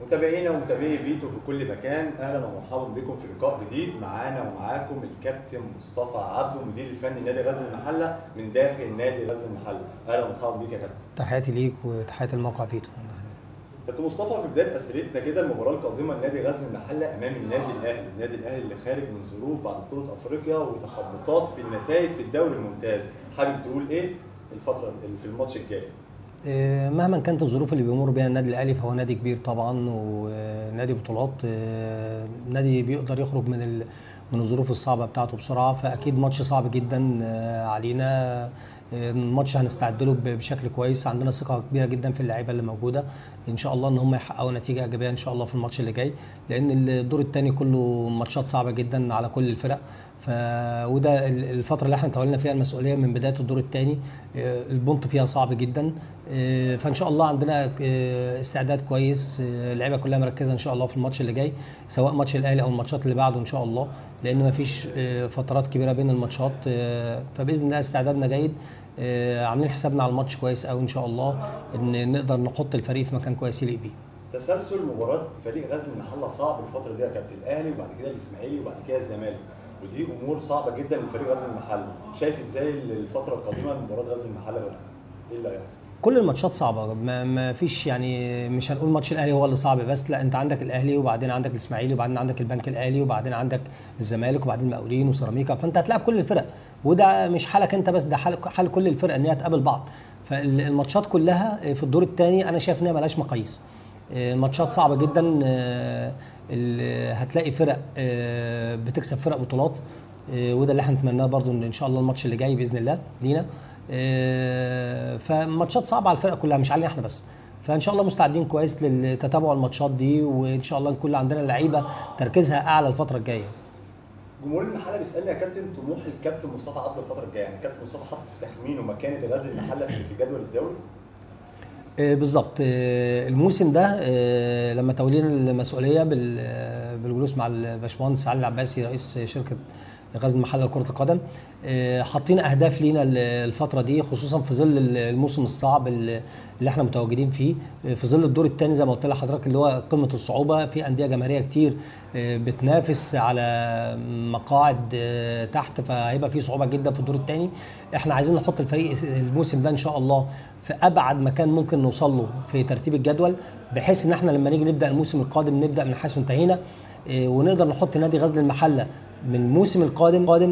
متابعينا ومتابعي فيتو في كل مكان اهلا ومرحبا بكم في لقاء جديد معانا ومعاكم الكابتن مصطفى عبده مدير الفني نادي غزل المحله من داخل نادي غزل المحله اهلا ومرحبا بيك يا كابتن تحياتي ليك وتحياتي الموقع فيتو كابتن مصطفى في بدايه اسئلتنا كده المباراه القادمه لنادي غزل المحله امام النادي الاهلي، النادي الاهلي اللي خارج من ظروف بعد بطوله افريقيا وتخبطات في النتائج في الدوري الممتاز، حابب تقول ايه الفتره اللي في الماتش الجاي؟ آه، مهما كانت الظروف اللي بيمر بيها النادي الاهلي فهو نادي كبير طبعا ونادي بطولات آه، نادي بيقدر يخرج من ال- من الظروف الصعبه بتاعته بسرعه فاكيد ماتش صعب جدا آه، علينا آه، الماتش هنستعد له ب- بشكل كويس عندنا ثقه كبيره جدا في اللعيبه اللي موجوده ان شاء الله ان هم يحققوا نتيجه ايجابيه ان شاء الله في الماتش اللي جاي لان الدور الثاني كله ماتشات صعبه جدا على كل الفرق ف وده ال- الفتره اللي احنا تولينا فيها المسؤوليه من بدايه الدور الثاني البونت فيها صعب جدا آه، فان شاء الله عندنا آه، استعداد كويس آه، اللعيبه كلها مركزه ان شاء الله في الماتش اللي جاي سواء ماتش الاهلي او الماتشات اللي بعده ان شاء الله لان ما فيش فترات كبيره بين الماتشات آه، فباذن الله استعدادنا جيد آه، عاملين حسابنا على الماتش كويس قوي ان شاء الله ان نقدر نحط الفريق في مكان كويس يليق بيه تسلسل مباراه فريق غزل المحله صعب الفتره دي يا كابتن الاهلي وبعد كده الاسماعيلي وبعد كده الزمالك ودي امور صعبه جدا لفريق غزل المحله، شايف ازاي الفتره القادمه لمباراه غزل المحله بقى؟ ايه اللي هيحصل؟ كل الماتشات صعبه ما, ما فيش يعني مش هنقول ماتش الاهلي هو اللي صعب بس لا انت عندك الاهلي وبعدين عندك الاسماعيلي وبعدين عندك البنك الاهلي وبعدين عندك الزمالك وبعدين المقاولين وسيراميكا فانت هتلاعب كل الفرق وده مش حالك انت بس ده حال, حال كل الفرق ان هي تقابل بعض فالماتشات كلها في الدور الثاني انا شايف ان هي ملهاش مقاييس ماتشات صعبه جدا آه، ال- هتلاقي فرق آه، بتكسب فرق بطولات آه، وده اللي احنا نتمناه برضو ان ان شاء الله الماتش اللي جاي باذن الله لينا آه، فماتشات صعبه على الفرق كلها مش علينا احنا بس فان شاء الله مستعدين كويس لتتابع الماتشات دي وان شاء الله نكون عندنا لعيبه تركيزها اعلى الفتره الجايه جمهور المحله بيسالني يا كابتن طموح الكابتن مصطفى عبده الفتره الجايه، يعني كابتن مصطفى حاطط في تخمينه مكانه غزل المحله في في جدول الدوري؟ آه، بالظبط آه، الموسم ده آه، لما تولينا المسؤوليه بال- آه، بالجلوس مع الباشمهندس علي العباسي رئيس شركه غزل المحله لكره القدم آه، حاطين اهداف لينا ال- الفتره دي خصوصا في ظل ال- الموسم الصعب اللي اللي احنا متواجدين فيه آه، في ظل الدور الثاني زي ما قلت لحضرتك اللي هو قمه الصعوبه في انديه جماهيريه كتير آه، بتنافس على مقاعد آه، تحت فهيبقى في صعوبه جدا في الدور الثاني احنا عايزين نحط الفريق الموسم ده ان شاء الله في ابعد مكان ممكن نوصل له في ترتيب الجدول بحيث ان احنا لما نيجي نبدا الموسم القادم نبدا من حيث انتهينا آه، ونقدر نحط نادي غزل المحله من الموسم القادم قادم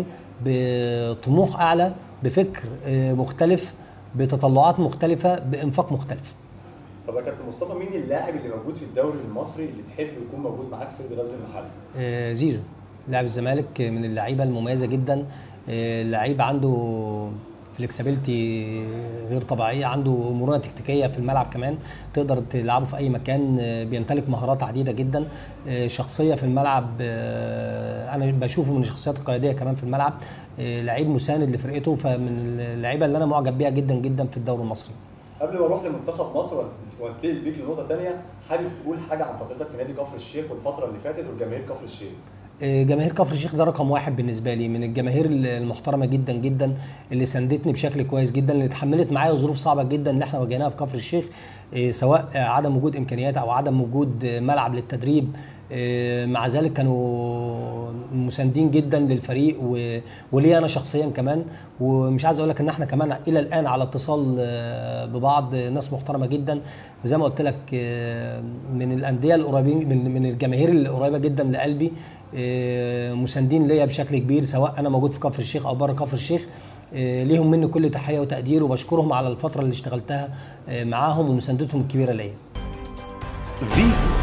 بطموح اعلى بفكر آه، مختلف بتطلعات مختلفه بانفاق مختلف طب يا كابتن مصطفى مين اللاعب اللي موجود في الدوري المصري اللي تحب يكون موجود معاك في فريق غزل المحله؟ آه، زيزو لاعب الزمالك من اللعيبه المميزه جدا آه، لعيب عنده فلكسبيلتي غير طبيعيه عنده مرونه تكتيكيه في الملعب كمان تقدر تلعبه في اي مكان آه، بيمتلك مهارات عديده جدا آه، شخصيه في الملعب آه، انا بشوفه من الشخصيات القياديه كمان في الملعب آه، لعيب مساند لفرقته فمن اللعيبه اللي انا معجب بيها جدا جدا في الدوري المصري قبل ما اروح لمنتخب مصر وانتقل بيك لنقطه ثانيه حابب تقول حاجه عن فترتك في نادي كفر الشيخ والفتره اللي فاتت والجماهير كفر الشيخ جماهير كفر الشيخ ده رقم واحد بالنسبه لي من الجماهير المحترمه جدا جدا اللي ساندتني بشكل كويس جدا اللي اتحملت معايا ظروف صعبه جدا اللي احنا واجهناها في كفر الشيخ إيه، سواء عدم وجود امكانيات او عدم وجود ملعب للتدريب إيه، مع ذلك كانوا مساندين جدا للفريق و- ولي انا شخصيا كمان ومش عايز اقول لك ان احنا كمان الى الان على اتصال آه، ببعض ناس محترمه جدا وزي ما قلت لك آه، من الانديه القريبين من من الجماهير القريبه جدا لقلبي آه، مساندين ليا بشكل كبير سواء انا موجود في كفر الشيخ او بره كفر الشيخ آه، ليهم مني كل تحيه وتقدير وبشكرهم على الفتره اللي اشتغلتها آه، معاهم ومساندتهم الكبيره ليا فيجو